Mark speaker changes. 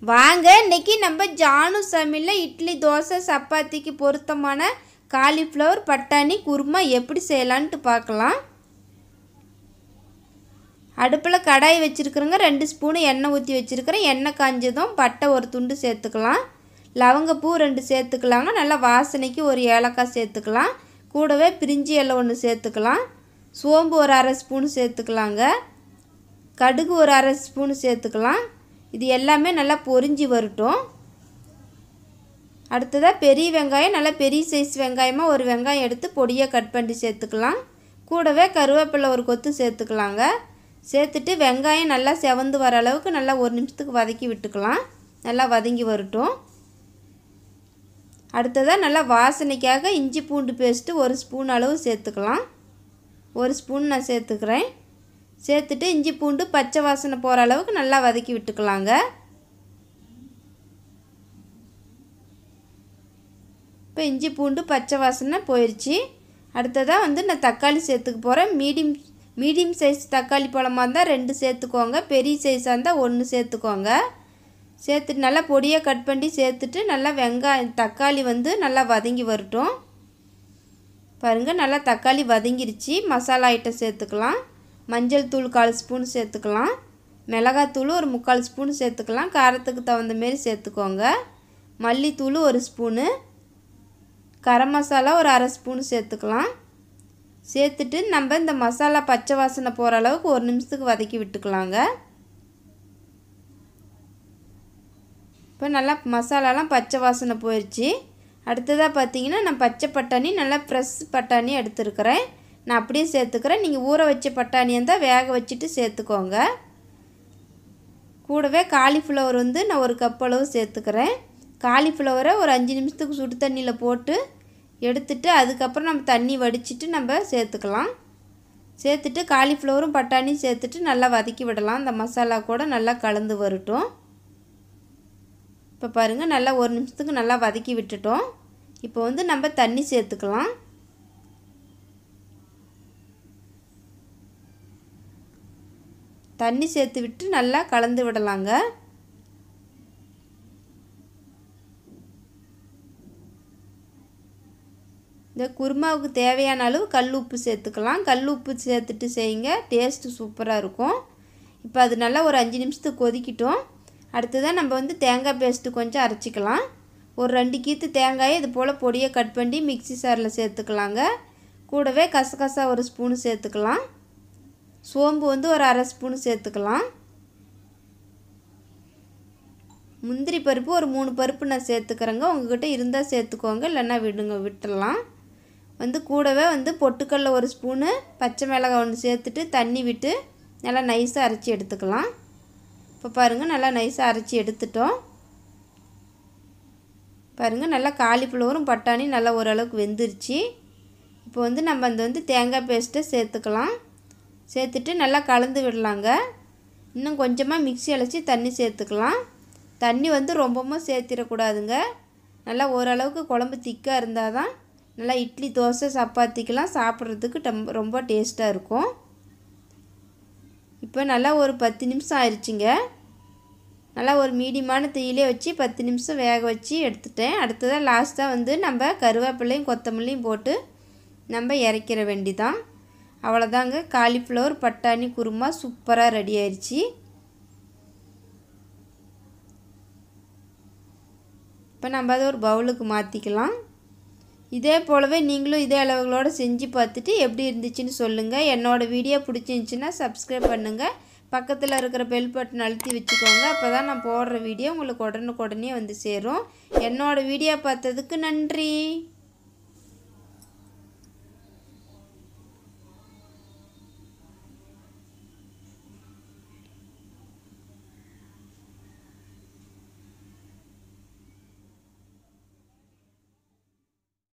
Speaker 1: வாங்க இன்னைக்கு நம்ம ஜானு சமையலில் இட்லி தோசை சப்பாத்திக்கு பொருத்தமான காலிஃப்ளவர் பட்டாணி குருமா எப்படி செய்யலான்ட்டு பார்க்கலாம் அடுப்பில் கடாய் வச்சுருக்குறேங்க ரெண்டு ஸ்பூனு எண்ணெய் ஊற்றி வச்சுருக்கிறேன் எண்ணெய் காஞ்சதும் பட்டை ஒரு துண்டு சேர்த்துக்கலாம் லவங்கப்பூ ரெண்டு சேர்த்துக்கலாங்க நல்லா வாசனைக்கு ஒரு ஏலக்காய் சேர்த்துக்கலாம் கூடவே பிரிஞ்சி இலை ஒன்று சேர்த்துக்கலாம் சோம்பு ஒரு அரை ஸ்பூனு சேர்த்துக்கலாங்க கடுகு ஒரு அரை ஸ்பூனு சேர்த்துக்கலாம் இது எல்லாமே நல்லா பொரிஞ்சு வரட்டும் அடுத்ததாக பெரிய வெங்காயம் நல்லா பெரிய சைஸ் வெங்காயமாக ஒரு வெங்காயம் எடுத்து பொடியாக கட் பண்ணி சேர்த்துக்கலாம் கூடவே கருவேப்பிலை ஒரு கொத்து சேர்த்துக்கலாங்க சேர்த்துட்டு வெங்காயம் நல்லா செவந்து வர அளவுக்கு நல்லா ஒரு நிமிஷத்துக்கு வதக்கி விட்டுக்கலாம் நல்லா வதங்கி வரட்டும் அடுத்ததாக நல்லா வாசனைக்காக இஞ்சி பூண்டு பேஸ்ட்டு ஒரு ஸ்பூன் அளவு சேர்த்துக்கலாம் ஒரு ஸ்பூன் நான் சேர்த்துக்கிறேன் சேர்த்துட்டு இஞ்சி பூண்டு பச்சை வாசனை போகிற அளவுக்கு நல்லா வதக்கி விட்டுக்கலாங்க இப்போ இஞ்சி பூண்டு பச்சை வாசனை போயிடுச்சு அடுத்ததாக வந்து நான் தக்காளி சேர்த்துக்க போகிறேன் மீடியம் மீடியம் சைஸ் தக்காளி பழமாக இருந்தால் ரெண்டு சேர்த்துக்கோங்க பெரிய சைஸாக இருந்தால் ஒன்று சேர்த்துக்கோங்க சேர்த்துட்டு நல்லா பொடியாக கட் பண்ணி சேர்த்துட்டு நல்லா வெங்காயம் தக்காளி வந்து நல்லா வதங்கி வரட்டும் பாருங்கள் நல்லா தக்காளி வதங்கிருச்சு மசாலா ஐட்டம் சேர்த்துக்கலாம் மஞ்சள் தூள் கால் ஸ்பூன் சேர்த்துக்கலாம் மிளகாத்தூள் ஒரு முக்கால் ஸ்பூன் சேர்த்துக்கலாம் காரத்துக்கு தகுந்த மாரி சேர்த்துக்கோங்க மல்லித்தூள் ஒரு ஸ்பூனு கரம் மசாலா ஒரு அரை ஸ்பூன் சேர்த்துக்கலாம் சேர்த்துட்டு நம்ம இந்த மசாலா பச்சை வாசனை போகிற அளவுக்கு ஒரு நிமிஷத்துக்கு வதக்கி விட்டுக்கலாங்க இப்போ நல்லா மசாலாலாம் பச்சை வாசனை போயிடுச்சு அடுத்ததாக பார்த்தீங்கன்னா நான் பச்சை பட்டாணி நல்லா ஃப்ரெஷ் பட்டாணி எடுத்துருக்கிறேன் நான் அப்படியே சேர்த்துக்கிறேன் நீங்கள் ஊற வச்ச பட்டாணி இருந்தால் வேக வச்சுட்டு சேர்த்துக்கோங்க கூடவே காலிஃப்ளவர் வந்து நான் ஒரு கப் அளவு சேர்த்துக்கிறேன் காலிஃப்ளவரை ஒரு அஞ்சு நிமிஷத்துக்கு சுடு தண்ணியில் போட்டு எடுத்துட்டு அதுக்கப்புறம் நம்ம தண்ணி வடிச்சிட்டு நம்ம சேர்த்துக்கலாம் சேர்த்துட்டு காலிஃப்ளவரும் பட்டாணியும் சேர்த்துட்டு நல்லா வதக்கி விடலாம் இந்த மசாலா கூட நல்லா கலந்து வரட்டும் இப்போ பாருங்கள் நல்லா ஒரு நிமிஷத்துக்கு நல்லா வதக்கி விட்டுட்டோம் இப்போ வந்து நம்ம தண்ணி சேர்த்துக்கலாம் தண்ணி சேர்த்து விட்டு நல்லா கலந்து விடலாங்க இந்த குருமாவுக்கு தேவையான அளவு கல் உப்பு சேர்த்துக்கலாம் கல் உப்பு சேர்த்துட்டு செய்யுங்க டேஸ்ட்டு சூப்பராக இருக்கும் இப்போ அது நல்லா ஒரு அஞ்சு நிமிஷத்துக்கு கொதிக்கிட்டோம் அடுத்ததாக நம்ம வந்து தேங்காய் பேஸ்ட்டு கொஞ்சம் அரைச்சிக்கலாம் ஒரு ரெண்டு கீத்து தேங்காயை இது போல் பொடியை கட் பண்ணி மிக்சி சாரில் சேர்த்துக்கலாங்க கூடவே கசகசா ஒரு ஸ்பூனு சேர்த்துக்கலாம் சோம்பு வந்து ஒரு அரை ஸ்பூனு சேர்த்துக்கலாம் முந்திரி பருப்பு ஒரு மூணு பருப்பு நான் சேர்த்துக்கிறேங்க உங்கள்கிட்ட இருந்தால் சேர்த்துக்கோங்க இல்லைன்னா விடுங்க விட்டுடலாம் வந்து கூடவே வந்து பொட்டுக்கடல ஒரு ஸ்பூனு பச்சை மிளகாய் ஒன்று சேர்த்துட்டு தண்ணி விட்டு நல்லா நைஸாக அரைச்சி எடுத்துக்கலாம் இப்போ பாருங்கள் நல்லா நைஸாக அரைச்சி எடுத்துட்டோம் பாருங்கள் நல்லா காலிஃப்ளவரும் பட்டாணி நல்லா ஓரளவுக்கு வெந்துருச்சு இப்போ வந்து நம்ம அந்த வந்து தேங்காய் பேஸ்ட்டை சேர்த்துக்கலாம் சேர்த்துட்டு நல்லா கலந்து விடலாங்க இன்னும் கொஞ்சமாக மிக்ஸி அழைச்சி தண்ணி சேர்த்துக்கலாம் தண்ணி வந்து ரொம்பவும் சேர்த்திடக்கூடாதுங்க நல்லா ஓரளவுக்கு குழம்பு திக்காக இருந்தால் தான் நல்லா இட்லி தோசை சப்பாத்திக்கெலாம் சாப்பிட்றதுக்கு டம் ரொம்ப டேஸ்ட்டாக இருக்கும் இப்போ நல்லா ஒரு பத்து நிமிஷம் ஆயிடுச்சுங்க நல்லா ஒரு மீடியமான தீயிலே வச்சு பத்து நிமிஷம் வேக வச்சு எடுத்துட்டேன் அடுத்ததாக லாஸ்ட்டாக வந்து நம்ம கருவேப்பிலையும் கொத்தமல்லியும் போட்டு நம்ம இறக்கிற வேண்டிதான் அவ்வளோதாங்க காலிஃப்ளவர் பட்டாணி குருமா சூப்பராக ரெடி ஆயிடுச்சு இப்போ நம்ம அதை ஒரு பவுலுக்கு மாற்றிக்கலாம் இதே போலவே நீங்களும் இதே அளவுகளோடு செஞ்சு பார்த்துட்டு எப்படி இருந்துச்சுன்னு சொல்லுங்கள் என்னோடய வீடியோ பிடிச்சிருந்துச்சின்னா சப்ஸ்கிரைப் பண்ணுங்கள் பக்கத்தில் இருக்கிற பெல் பட்டன் அழுத்தி வச்சுக்கோங்க அப்போ தான் நான் போடுற வீடியோ உங்களுக்கு உடனுக்குடனே வந்து சேரும் என்னோடய வீடியோ பார்த்ததுக்கு நன்றி